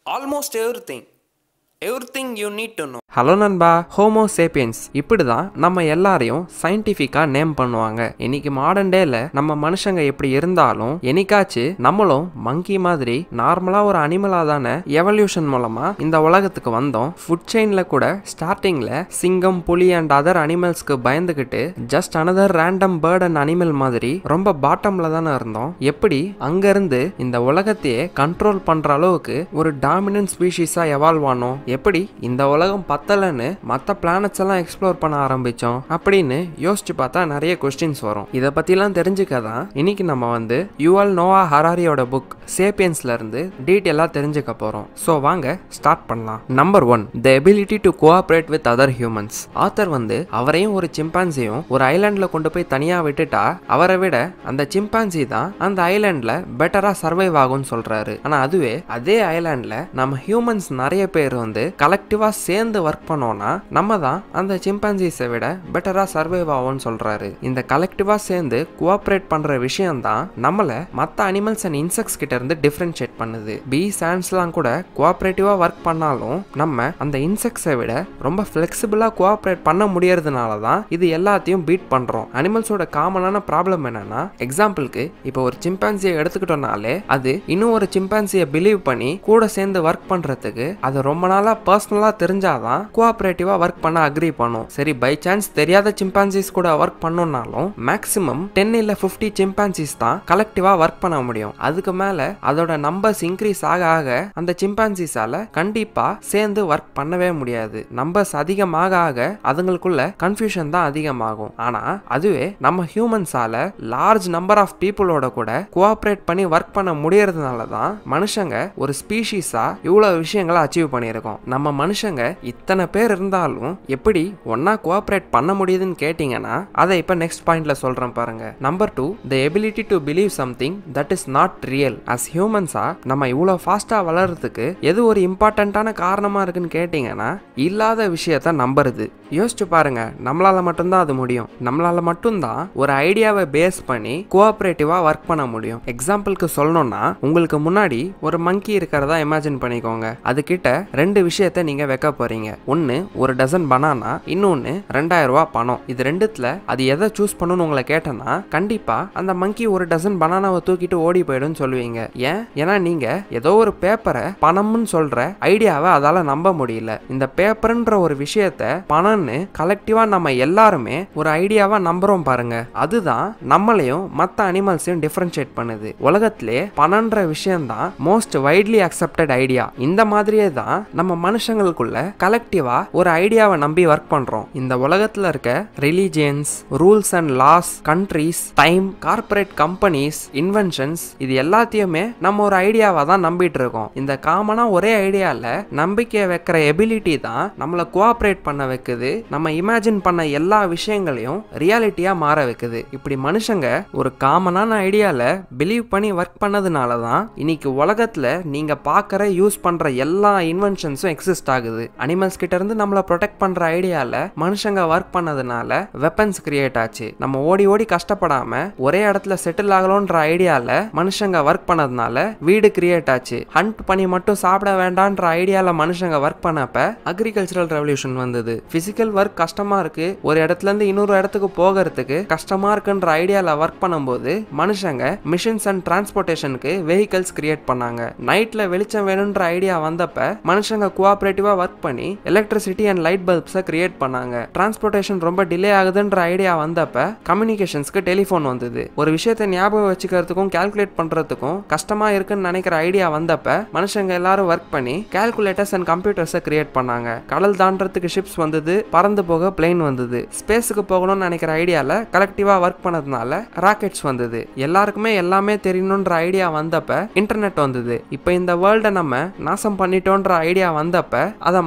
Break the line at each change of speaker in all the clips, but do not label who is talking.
almost everything. Everything you need to know.
Hello நண்பா Homo sapiens இப்படி தான் நம்ம எல்லாரையும் சயின்டிஃபிக்காக நேம் பண்ணுவாங்க இன்னைக்கு மாடர்ன் டேல நம்ம மனுஷங்க எப்படி இருந்தாலும் என்னைக்காச்சு நம்மளும் மங்கி மாதிரி நார்மலாக ஒரு அனிமலாக தானே எவல்யூஷன் மூலமாக இந்த உலகத்துக்கு வந்தோம் ஃபுட் செயினில் கூட ஸ்டார்டிங்கில் சிங்கம் புலி அண்ட் அதர் அனிமல்ஸ்க்கு பயந்துக்கிட்டு just another random bird and animal மாதிரி ரொம்ப பாட்டமில் தானே இருந்தோம் எப்படி அங்கேருந்து இந்த உலகத்தையே கண்ட்ரோல் பண்ணுற அளவுக்கு ஒரு டாமினன்ட் ஸ்பீஷீஸாக எவால்வ் ஆனோம் எப்படி இந்த உலகம் பத்தலைன்னு மற்ற பிளானட்ஸ் எல்லாம் எக்ஸ்ப்ளோர் பண்ண ஆரம்பிச்சோம் அப்படின்னு யோசிச்சு பார்த்தா நிறைய கொஸ்டின்ஸ் வரும் இதை பற்றிலாம் தெரிஞ்சுக்க தான் இன்னைக்கு நம்ம வந்து யுவல் நோவா ஹராரியோட புக் சேப்பியன்ஸ்ல இருந்து டீட்டெயிலாக தெரிஞ்சுக்க போகிறோம் ஸோ வாங்க ஸ்டார்ட் பண்ணலாம் number one the ability to cooperate with other humans author வந்து அவரையும் ஒரு சிம்பான்சியும் ஒரு ஐலாண்டில் கொண்டு போய் தனியாக விட்டுட்டா அவரை விட அந்த சிம்பான்சி தான் அந்த ஐலாண்டில் பெட்டராக சர்வைவ் ஆகும்னு சொல்கிறாரு ஆனால் அதுவே அதே ஐலாண்டில் நம்ம ஹியூமன்ஸ் நிறைய பேர் வந்து கலெக்டிவாக சேர்ந்து ஒர்க் பண்ணோம்னா நம்ம தான் அந்த சிம்பான்சிஸை விட பெட்டராக சர்வைவ் ஆகும்னு சொல்கிறாரு இந்த கலெக்டிவாக சேர்ந்து கோஆப்ரேட் பண்ணுற விஷயம் தான் நம்மளை மற்ற அனிமல்ஸ் அண்ட் இன்செக்ட்ஸ் கிட்ட இருந்து டிஃப்ரென்ஷியேட் பண்ணுது பீ சாண்ட்ஸ்லாம் கூட கோஆப்ரேட்டிவாக ஒர்க் பண்ணாலும் நம்ம அந்த இன்செக்ட்ஸை விட ரொம்ப ஃப்ளெக்சிபிளாக கோஆப்ரேட் பண்ண முடியறதுனால தான் இது எல்லாத்தையும் பீட் பண்ணுறோம் அனிமல்ஸோட காமனான ப்ராப்ளம் என்னன்னா எக்ஸாம்பிளுக்கு இப்போ ஒரு சிம்பான்சியை எடுத்துக்கிட்டோம்னாலே அது இன்னும் ஒரு சிம்பான்சியை பிலீவ் பண்ணி கூட சேர்ந்து ஒர்க் பண்ணுறதுக்கு அது ரொம்ப நாளாக பர்சனலாக தெரிஞ்சாதான் கோஆப்ரேட்டிவாக ஒர்க் பண்ண அக்ரி பண்ணும் சரி பை சான்ஸ் தெரியாத சிம்பான்சிஸ் கூட ஒர்க் பண்ணோம்னாலும் மேக்ஸிமம் டென் இல்லை ஃபிஃப்டி சிம்பான்சிஸ் தான் கலெக்டிவாக ஒர்க் பண்ண முடியும் அதுக்கு மேலே அதோட நம்பர்ஸ் இன்க்ரீஸ் ஆக ஆக அந்த சிம்பான்சிஸால கண்டிப்பாக சேர்ந்து ஒர்க் பண்ணவே முடியாது நம்பர்ஸ் அதிகமாக ஆக அதுங்களுக்குள்ள கன்ஃபியூஷன் தான் அதிகமாகும் ஆனால் அதுவே நம்ம ஹியூமன்ஸால லார்ஜ் நம்பர் ஆஃப் பீப்புளோட கூட கோஆப்ரேட் பண்ணி ஒர்க் பண்ண முடியறதுனால தான் மனுஷங்க ஒரு ஸ்பீஷீஸா இவ்வளோ விஷயங்களை அச்சீவ் பண்ணியிருக்கோம் நம்ம மனுஷங்க இத்தனை பேர் இருந்தாலும் எப்படி ஒன்னா கோஆப்ரேட் பண்ண முடியுதுன்னு கேட்டிங்கன்னா அதை இப்போ நெக்ஸ்ட் பாயிண்ட்ல சொல்றேன் பாருங்க number two the ability to believe something that is not real as ஹியூமன்ஸா நம்ம இவ்வளோ ஃபாஸ்டா வளர்றதுக்கு எது ஒரு இம்பார்ட்டண்ட்டான காரணமா இருக்குன்னு கேட்டிங்கன்னா இல்லாத விஷயத்த நம்புறது யோசிச்சு பாருங்க நம்மளால மட்டும்தான் அது முடியும் நம்மளால மட்டும்தான் ஒரு ஐடியாவை பேஸ் பண்ணி கோஆப்ரேட்டிவா ஒர்க் பண்ண முடியும் எக்ஸாம்பிளுக்கு சொல்லணும்னா உங்களுக்கு முன்னாடி ஒரு மங்கி இருக்கிறதா இமேஜின் பண்ணிக்கோங்க அது கிட்ட ரெண்டு விஷயத்த நீங்க வைக்க போறீங்க ஒன்னு ஒரு டசன் பனானா இன்னொன்னு ரெண்டாயிரம் ரூபாய் பணம் இது ரெண்டுத்துல அது எதை சூஸ் பண்ணணும்னு உங்களை கேட்டேன்னா கண்டிப்பா அந்த மங்கி ஒரு டசன் பனானாவை தூக்கிட்டு ஓடி போயிடும்னு சொல்லுவீங்க ஏன் ஏன்னா நீங்க ஏதோ ஒரு பேப்பரை பணம்னு சொல்ற ஐடியாவை அதால நம்ப முடியல இந்த பேப்பர்ன்ற ஒரு விஷயத்த பணம்னு கலெக்டிவா நம்ம எல்லாருமே ஒரு ஐடியாவா நம்புறோம் பாருங்க அதுதான் நம்மளையும் மற்ற அனிமல்ஸையும் டிஃபரன்ஷியேட் பண்ணுது உலகத்திலே பணம்ன்ற விஷயம் தான் மோஸ்ட் வைட்லி அக்செப்டட் ஐடியா இந்த மாதிரியே தான் நம்ம மனுஷங்களுக்குள்ள கலெக்டிவா ஒரு ஐடியாவை நம்பி ஒர்க் பண்றோம் இந்த உலகத்துல இருக்க religions rules and laws countries time corporate companies inventions இது எல்லாத்தையுமே நம்ம ஒரு ஐடியாவா தான் நம்பிட்டு இருக்கோம் இந்த காமனா ஒரே ஐடியால நம்பிக்கை வைக்கிற எபிலிட்டி தான் நம்மளை கோஆப்ரேட் பண்ண வைக்குது நம்ம இமேஜின் பண்ண எல்லா விஷயங்களையும் ரியாலிட்டியா மாற வைக்குது இப்படி மனுஷங்க ஒரு காமனான ஐடியால பிலீவ் பண்ணி ஒர்க் பண்ணதுனால தான் இன்னைக்கு உலகத்துல நீங்க பார்க்குற யூஸ் பண்ற எல்லா இன்வென்ஷன்ஸும் எக்ஸிஸ்ட் ஆகுது அனிமல்ஸ் கிட்ட இருந்து நம்மளை ப்ரொடெக்ட் பண்ற ஐடியால மனுஷங்க ஒர்க் பண்ணதுனால வெப்பன்ஸ் கிரியேட் ஆச்சு நம்ம ஓடி ஓடி கஷ்டப்படாம ஒரே இடத்துல செட்டில் ஆகலோன்ற ஐடியால மனுஷங்க ஒர்க் பண்ணதுனால வீடு கிரியேட் ஆச்சு ஹண்ட் பண்ணி மட்டும் சாப்பிட வேண்டான்ற ஐடியால மனுஷங்க ஒர்க் பண்ணப்ப அக்ரிகல்ச்சரல் ரெவல்யூஷன் வந்தது பிசிக்கல் ஒர்க் கஷ்டமா இருக்கு ஒரு இடத்துல இருந்து இன்னொரு இடத்துக்கு போகிறதுக்கு கஷ்டமா இருக்குன்ற ஐடியால ஒர்க் பண்ணும்போது மனுஷங்க மிஷின்ஸ் அண்ட் டிரான்ஸ்போர்ட்டேஷனுக்கு வெஹிக்கல்ஸ் கிரியேட் பண்ணாங்க நைட்ல வெளிச்சம் வேணுன்ற ஐடியா வந்தப்ப மனுஷங்க கோஆபரேட்டிவா ஒர்க் பண்ணி எலக்ட்ரிசிட்டி அண்ட் லைட் பல்ப்ஸை கிரியேட் பண்ணாங்க டிரான்ஸ்போர்ட்டேஷன் ரொம்ப டிலே ஆகுதுன்ற ஐடியா வந்தப்ப கம்யூனிகேஷன்ஸ்க்கு டெலிஃபோன் வந்தது ஒரு விஷயத்தை ஞாபகம் வச்சுக்கிறதுக்கும் கால்குலேட் பண்றதுக்கும் கஷ்டமா இருக்குன்னு நினைக்கிற ஐடியா வந்தப்ப மனுஷங்க எல்லாரும் ஒர்க் பண்ணி கால்குலேட்டர்ஸ் அண்ட் கம்ப்யூட்டர்ஸை கிரியேட் பண்ணாங்க கடல் தாண்டறதுக்கு ஷிப்ஸ் வந்தது பறந்து போக பிளேன் வந்தது ஸ்பேஸுக்கு போகணும்னு நினைக்கிற ஐடியால கலெக்டிவா ஒர்க் பண்ணதுனால ராக்கெட்ஸ் வந்தது எல்லாருக்குமே எல்லாமே தெரியணுன்ற ஐடியா வந்தப்ப இன்டர்நெட் வந்தது இப்போ இந்த வேர்ல்டை நம்ம நாசம் பண்ணிட்டோன்ற ஐடியா வந்தப்ப அதை மாத்துறதுக்கு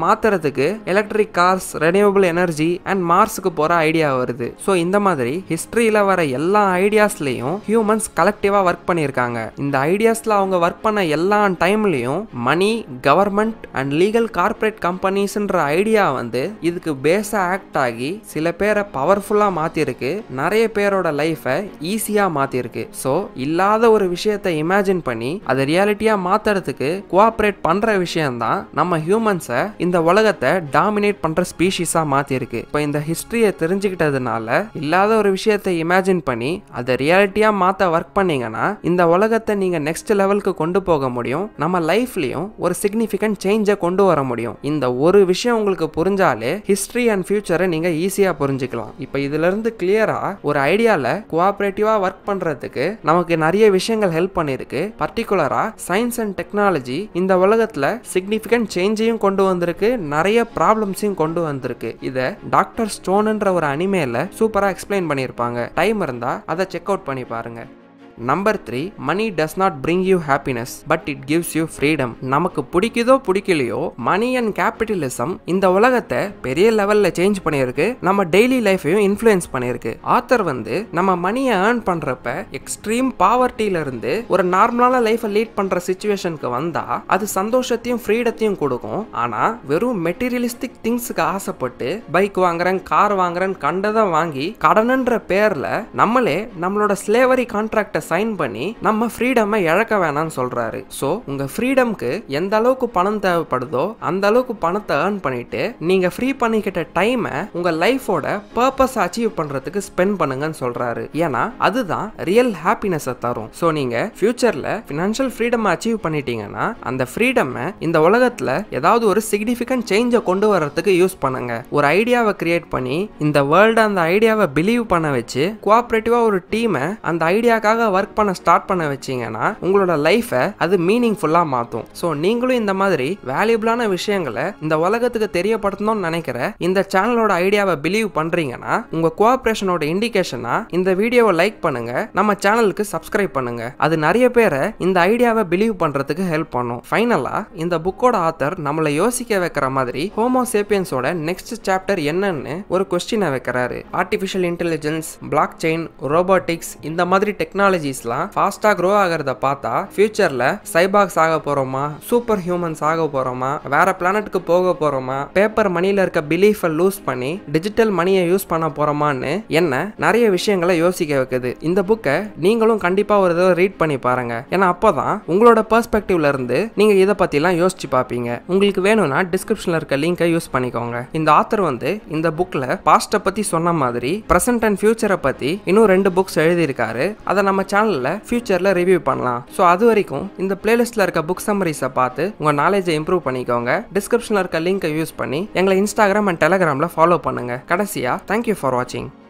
உதாரணத்துக்கு electric cars renewable energy and மார்ஸுக்கு போற ஐடியா வருது ஸோ இந்த மாதிரி ஹிஸ்டரியில வர எல்லா ஐடியாஸ்லயும் ஹியூமன்ஸ் கலெக்டிவா ஒர்க் பண்ணியிருக்காங்க இந்த ஐடியாஸ்ல அவங்க ஒர்க் பண்ண எல்லா டைம்லயும் money government and legal corporate கம்பெனிஸ்ன்ற ஐடியா வந்து இதுக்கு பேஸா ஆக்ட் ஆகி சில பேரை பவர்ஃபுல்லா மாத்திருக்கு நிறைய பேரோட லைஃபை ஈஸியா மாத்திருக்கு ஸோ இல்லாத ஒரு விஷயத்தை இமேஜின் பண்ணி அதை ரியாலிட்டியா மாத்துறதுக்கு கோஆப்ரேட் பண்ற விஷயம்தான் நம்ம ஹியூமன்ஸை இந்த உலகத்தை டாமினேட் பண்ற ஸ்பீஷிஸா மாத்திருக்கு இப்போ இந்த ஹிஸ்டரியை தெரிஞ்சுக்கிட்டதுனால இல்லாத ஒரு விஷயத்தை இமேஜின் பண்ணி அதை ரியாலிட்டியா மாத்த ஒர்க் பண்ணீங்கன்னா இந்த உலகத்தை நீங்க நெக்ஸ்ட் லெவலுக்கு கொண்டு போக முடியும் நம்ம லைஃப்லயும் ஒரு சிக்னிஃபிகண்ட் சேஞ்சை கொண்டு வர முடியும் இந்த ஒரு விஷயம் உங்களுக்கு புரிஞ்சாலே ஹிஸ்டரி அண்ட் ஃபியூச்சரை நீங்க ஈஸியா புரிஞ்சுக்கலாம் இப்போ இதுல இருந்து கிளியரா ஒரு ஐடியால கோஆபரேட்டிவா ஒர்க் பண்றதுக்கு நமக்கு நிறைய விஷயங்கள் ஹெல்ப் பண்ணிருக்கு பர்டிகுலரா சயின்ஸ் அண்ட் டெக்னாலஜி இந்த உலகத்துல சிக்னிஃபிகண்ட் சேஞ்சையும் கொண்டு வந்திருக்கு நிறைய ப்ராப்ளம்ஸையும் கொண்டு வந்திருக்கு இதை டாக்டர் ஸ்டோன்ன்ற ஒரு அனிமேல சூப்பரா எக்ஸ்பிளைன் பண்ணியிருப்பாங்க டைம் இருந்தா அதை செக் அவுட் பண்ணி பாருங்க number three money does not bring you happiness but it gives you freedom நமக்கு பிடிக்குதோ பிடிக்கலையோ மணி அண்ட் கேபிட்டலிசம் இந்த உலகத்தை பெரிய லெவல்ல சேஞ்ச் பண்ணியிருக்கு நம்ம டெய்லி லைஃபையும் இன்ஃப்ளூயன்ஸ் பண்ணியிருக்கு ஆத்தர் வந்து நம்ம மணியை ஏர்ன் பண்றப்ப எக்ஸ்ட்ரீம் பாவர்ட்டியில இருந்து ஒரு நார்மலான லைஃபை லீட் பண்ற சுச்சுவேஷனுக்கு வந்தா அது சந்தோஷத்தையும் ஃப்ரீடத்தையும் கொடுக்கும் ஆனா வெறும் மெட்டீரியலிஸ்டிக் திங்ஸுக்கு ஆசைப்பட்டு பைக் வாங்குறேன் கார் வாங்குறேன் கண்டதை வாங்கி கடனுன்ற பேர்ல நம்மளே நம்மளோட ஸ்லேவரி கான்ட்ராக்டை சைன் பண்ணி நம்ம ஃப்ரீடமை இழக்க வேணாம்னு சொல்றாரு ஸோ உங்க ஃப்ரீடம்க்கு எந்த அளவுக்கு பணம் தேவைப்படுதோ அந்த அளவுக்கு பணத்தை ஏர்ன் பண்ணிட்டு நீங்க ஃப்ரீ பண்ணிக்கிட்ட டைமை உங்க லைஃபோட பர்பஸ் அச்சீவ் பண்றதுக்கு ஸ்பெண்ட் பண்ணுங்கன்னு சொல்றாரு ஏன்னா அதுதான் ரியல் ஹாப்பினஸை தரும் ஸோ நீங்க ஃபியூச்சர்ல ஃபினான்ஷியல் ஃப்ரீடம் அச்சீவ் பண்ணிட்டீங்கன்னா அந்த ஃப்ரீடமை இந்த உலகத்துல ஏதாவது ஒரு சிக்னிஃபிகண்ட் சேஞ்சை கொண்டு வர்றதுக்கு யூஸ் பண்ணுங்க ஒரு ஐடியாவை கிரியேட் பண்ணி இந்த வேர்ல்டு அந்த ஐடியாவை பிலீவ் பண்ண வச்சு கோஆப்ரேட்டிவா ஒரு டீமை அந்த ஐடியாக்காக ஒர்க் பண்ண ஸ்டார்ட் பண்ண வச்சீங்கன்னா உங்களோட லைஃபை அது மீனிங்ஃபுல்லா மாற்றும் ஸோ நீங்களும் இந்த மாதிரி வேல்யூபிளான விஷயங்களை இந்த உலகத்துக்கு தெரியப்படுத்தணும்னு நினைக்கிற இந்த சேனலோட ஐடியாவை பிலீவ் பண்றீங்கன்னா உங்க கோஆப்ரேஷனோட இண்டிகேஷனா இந்த வீடியோவை லைக் பண்ணுங்க நம்ம சேனலுக்கு சப்ஸ்கிரைப் பண்ணுங்க அது நிறைய பேரை இந்த ஐடியாவை பிலீவ் பண்றதுக்கு ஹெல்ப் பண்ணும் ஃபைனலா இந்த புக்கோட ஆத்தர் நம்மளை யோசிக்க வைக்கிற மாதிரி ஹோமோ சேப்பியன்ஸோட நெக்ஸ்ட் சாப்டர் என்னன்னு ஒரு கொஸ்டினை வைக்கிறாரு artificial intelligence blockchain robotics இந்த மாதிரி டெக்னாலஜிஸ்லாம் ஃபாஸ்டா க்ரோ ஆகிறத பார்த்தா ஃபியூச்சர்ல சைபாக்ஸ் ஆக போறோமா சூப்பர் ஹியூமன்ஸ் ஆக போறோமா வேற பிளானட்டுக்கு போக போறோமா பேப்பர் மணியில இருக்க பிலீஃபை லூஸ் பண்ணி டிஜிட்டல் மணியை யூஸ் பண்ண போறோமான்னு என்ன நிறைய விஷயங்களை யோசிக்க வைக்குது இந்த புக்கை நீங்களும் கண்டிப்பா ஒரு தடவை ரீட் பண்ணி பாருங்க ஏன்னா அப்போதான் உங்களோட பெர்ஸ்பெக்டிவ்ல இருந்து நீங்க இதை பத்திலாம் யோசிச்சு பார்ப்பீங்க உங்களுக்கு வேணும்னா டிஸ்கிரிப்ஷன்ல இருக்க லிங்கை யூஸ் பண்ணிக்கோங்க இந்த ஆத்தர் வந்து இந்த புக்ல பாஸ்ட்டை பத்தி சொன்ன மாதிரி பிரசன்ட் அண்ட் ஃபியூச்சரை பத்தி இன்னும் ரெண்டு புக்ஸ் எழுதியிருக்காரு அதை நம்ம சேனல்ல ஃபியூச்சர்ல ரிவ்யூ பண்ணலாம் ஸோ அது வரைக்கும் இந்த பிளேலிஸ்ட்ல இருக்க புக் சம்மரிஸை பார்த்து உங்க நாலேஜை இம்ப்ரூவ் பண்ணிக்கோங்க டிஸ்கிரிப்ஷன்ல இருக்க லிங்கை யூஸ் பண்ணி எங்களை இன்ஸ்டாகிராம் அண்ட் டெலகிராம்ல ஃபாலோ பண்ணுங்க கடைசியா தேங்க்யூ ஃபார் வாட்சிங்